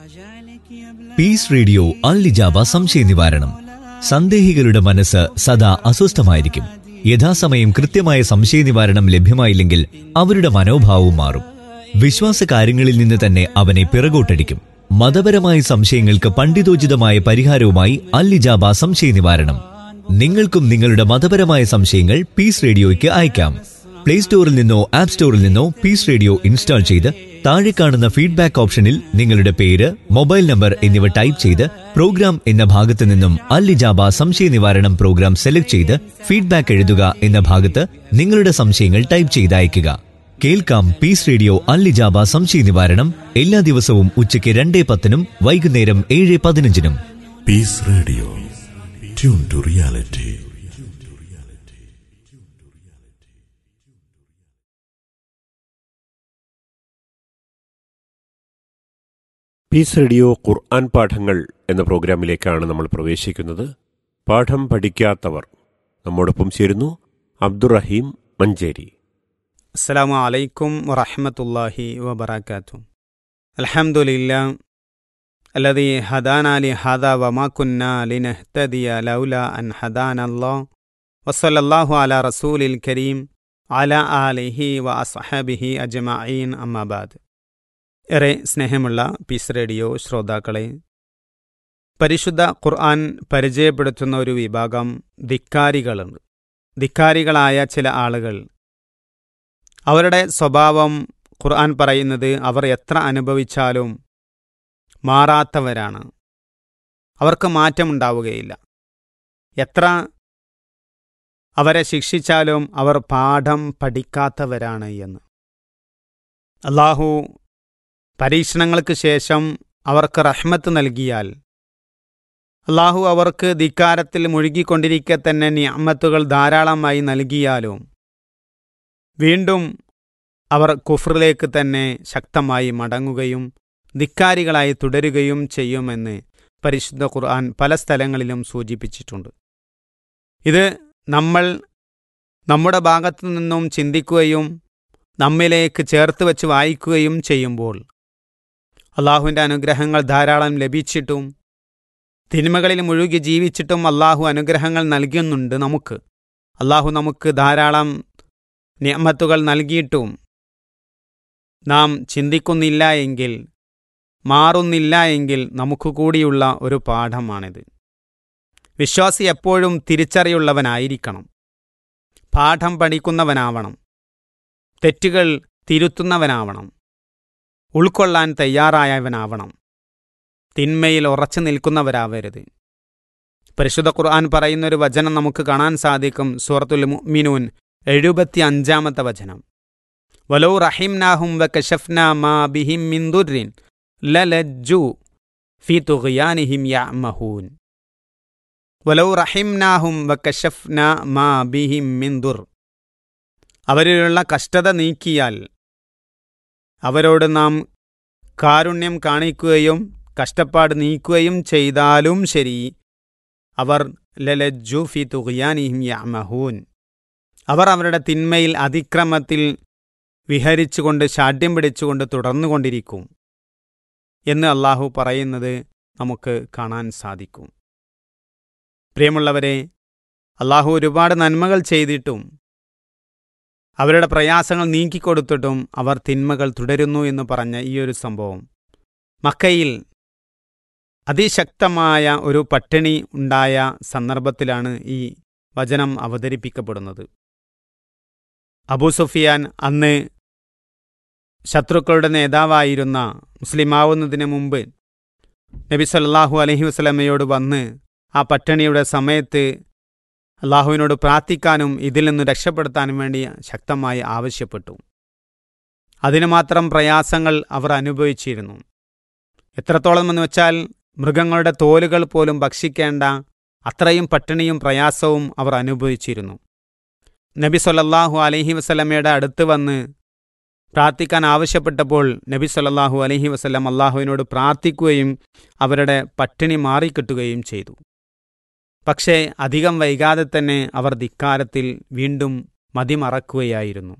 piece radio അൽലിജാബ സംശയ നിവാരണം സന്ദേഹികളുടെ മനസ്സ് സദാ അസ്വസ്ഥമായിരിക്കും യഥാസമയം കൃത്യമായ സംശയ നിവാരണം ലഭ്യമായില്ലെങ്കിൽ അവരുടെ മനോഭാവവും മാറും വിശ്വാസ കാര്യങ്ങളിൽ നിന്ന് തന്നെ അവനെ പിറകോട്ടടിക്കും മതപരമായ സംശയങ്ങൾക്ക് പണ്ഡിതോചിതമായ പരിഹാരവുമായി അല്ലിജാബ സംശയ നിവാരണം നിങ്ങൾക്കും നിങ്ങളുടെ മതപരമായ സംശയങ്ങൾ പീസ് റേഡിയോയ്ക്ക് അയക്കാം പ്ലേ സ്റ്റോറിൽ നിന്നോ ആപ്പ് സ്റ്റോറിൽ നിന്നോ പീസ് റേഡിയോ ഇൻസ്റ്റാൾ ചെയ്ത് താഴെ കാണുന്ന ഫീഡ്ബാക്ക് ഓപ്ഷനിൽ നിങ്ങളുടെ പേര് മൊബൈൽ നമ്പർ എന്നിവ ടൈപ്പ് ചെയ്ത് പ്രോഗ്രാം എന്ന ഭാഗത്ത് നിന്നും അല്ലിജാബ സംശയ നിവാരണം പ്രോഗ്രാം സെലക്ട് ചെയ്ത് ഫീഡ്ബാക്ക് എഴുതുക എന്ന ഭാഗത്ത് നിങ്ങളുടെ സംശയങ്ങൾ ടൈപ്പ് ചെയ്ത് അയയ്ക്കുക കേൾക്കാം പീസ് റേഡിയോ അല്ലിജാബ സംശയ നിവാരണം എല്ലാ ദിവസവും ഉച്ചയ്ക്ക് രണ്ടേ പത്തിനും വൈകുന്നേരം ഏഴ് പതിനഞ്ചിനും peace radio tune to reality peace radio ഖുർആൻ പാഠങ്ങൾ എന്ന പ്രോഗ്രാമിലേക്കാണ് നമ്മൾ പ്രവേശിക്കുന്നത് പാഠം പഠിക്കാത്തവർ നമ്മോടൊപ്പം ചേരുന്നു അബ്ദുറഹീം മഞ്ചേരി അസ്സലാമു അലൈക്കും വറഹ്മത്തുള്ളാഹി വബറകാത്തു അൽഹംദുലില്ലാ الذي هدانا لهذا وما كنا لنهتدي لولا أن هدانا الله وصلى الله على رسول الكريم على آله وأصحابه أجمعين أما بعد ഏറെ സ്നേഹമുള്ള പീസ് റേഡിയോ ശ്രോതാക്കളെ പരിശുദ്ധ ഖുർആൻ പരിചയപ്പെടുത്തുന്ന ഒരു വിഭാഗം ധിക്കാരികളുണ്ട് ധിക്കാരികളായ ചില ആളുകൾ അവരുടെ സ്വഭാവം ഖുർആൻ പറയുന്നത് അവർ എത്ര അനുഭവിച്ചാലും മാറാത്തവരാണ് അവർക്ക് മാറ്റമുണ്ടാവുകയില്ല എത്ര അവരെ ശിക്ഷിച്ചാലും അവർ പാഠം പഠിക്കാത്തവരാണ് എന്ന് അള്ളാഹു പരീക്ഷണങ്ങൾക്ക് ശേഷം അവർക്ക് റഹ്മത്ത് നൽകിയാൽ അള്ളാഹു അവർക്ക് ധിക്കാരത്തിൽ മുഴുകിക്കൊണ്ടിരിക്കെ തന്നെ നിയമത്തുകൾ ധാരാളമായി നൽകിയാലും വീണ്ടും അവർ കുഫറിലേക്ക് തന്നെ ശക്തമായി മടങ്ങുകയും ധിക്കാരികളായി തുടരുകയും ചെയ്യുമെന്ന് പരിശുദ്ധ ഖുർആൻ പല സ്ഥലങ്ങളിലും സൂചിപ്പിച്ചിട്ടുണ്ട് ഇത് നമ്മൾ നമ്മുടെ ഭാഗത്തു നിന്നും ചിന്തിക്കുകയും നമ്മിലേക്ക് ചേർത്ത് വെച്ച് വായിക്കുകയും ചെയ്യുമ്പോൾ അള്ളാഹുവിൻ്റെ അനുഗ്രഹങ്ങൾ ധാരാളം ലഭിച്ചിട്ടും തിന്മകളിൽ മുഴുകി ജീവിച്ചിട്ടും അള്ളാഹു അനുഗ്രഹങ്ങൾ നൽകുന്നുണ്ട് നമുക്ക് അള്ളാഹു നമുക്ക് ധാരാളം നിയമത്തുകൾ നൽകിയിട്ടും നാം ചിന്തിക്കുന്നില്ല എങ്കിൽ മാറുന്നില്ല എങ്കിൽ നമുക്ക് കൂടിയുള്ള ഒരു പാഠമാണിത് വിശ്വാസി എപ്പോഴും തിരിച്ചറിയുള്ളവനായിരിക്കണം പാഠം പഠിക്കുന്നവനാവണം തെറ്റുകൾ തിരുത്തുന്നവനാവണം ഉൾക്കൊള്ളാൻ തയ്യാറായവനാവണം തിന്മയിൽ ഉറച്ചു നിൽക്കുന്നവരാവരുത് പരിശുദ്ധ ഖുർആൻ പറയുന്നൊരു വചനം നമുക്ക് കാണാൻ സാധിക്കും സൂറത്തുൽ മുഅ്മിനൂൻ എഴുപത്തി അഞ്ചാമത്തെ വചനം വലോ റഹിംനാഹും വകശഫ്ന മാ ബിഹിം മിൻ ദുർരിൻ ലലജ്ജു ഫി തുഗ്യാനിഹിം യഅമഹൂൻ വലോ റഹിംനാഹും വകശഫ്ന മാ ബിഹിം മിൻ ദുർ അവരിലുള്ള കഷ്ടത നീക്കിയാൽ അവരോട് നാം കാരുണ്യം കാണിക്കുകയും കഷ്ടപ്പാട് നീക്കുകയും ചെയ്താലും ശരി അവർ ലലജ്ജു ഫി തുഗ്യാനിഹിം യഅമഹൂൻ അവർ അവരുടെ തിന്മയിൽ അതിക്രമത്തിൽ വിഹരിച്ചുകൊണ്ട് ശാഠ്യം പിടിച്ചുകൊണ്ട് തുടർന്നുകൊണ്ടിരിക്കും എന്ന് അള്ളാഹു പറയുന്നത് നമുക്ക് കാണാൻ സാധിക്കും പ്രിയമുള്ളവരെ അള്ളാഹു ഒരുപാട് നന്മകൾ ചെയ്തിട്ടും അവരുടെ പ്രയാസങ്ങൾ നീക്കിക്കൊടുത്തിട്ടും അവർ തിന്മകൾ തുടരുന്നു എന്ന് പറഞ്ഞ ഈ ഒരു സംഭവം മക്കയിൽ അതിശക്തമായ ഒരു പട്ടിണി ഉണ്ടായ സന്ദർഭത്തിലാണ് ഈ വചനം അവതരിപ്പിക്കപ്പെടുന്നത് അബൂ സുഫിയാൻ അന്ന് ശത്രുക്കളുടെ നേതാവായിരുന്ന മുസ്ലിമാവുന്നതിന് മുമ്പ് നബി സല്ലാഹു അലഹി വസ്ലമയോട് വന്ന് ആ പട്ടിണിയുടെ സമയത്ത് അള്ളാഹുവിനോട് പ്രാർത്ഥിക്കാനും ഇതിൽ നിന്ന് രക്ഷപ്പെടുത്താനും വേണ്ടി ശക്തമായി ആവശ്യപ്പെട്ടു അതിനു മാത്രം പ്രയാസങ്ങൾ അവർ അനുഭവിച്ചിരുന്നു എത്രത്തോളം എന്ന് വെച്ചാൽ മൃഗങ്ങളുടെ തോലുകൾ പോലും ഭക്ഷിക്കേണ്ട അത്രയും പട്ടിണിയും പ്രയാസവും അവർ അനുഭവിച്ചിരുന്നു നബി സൊല്ലാഹു അലഹി വസ്ലമയുടെ അടുത്ത് വന്ന് പ്രാർത്ഥിക്കാൻ ആവശ്യപ്പെട്ടപ്പോൾ നബി സല്ലാഹു അലഹി വസ്ലം അള്ളാഹുവിനോട് പ്രാർത്ഥിക്കുകയും അവരുടെ പട്ടിണി മാറിക്കിട്ടുകയും ചെയ്തു പക്ഷേ അധികം വൈകാതെ തന്നെ അവർ ധിക്കാരത്തിൽ വീണ്ടും മതിമറക്കുകയായിരുന്നു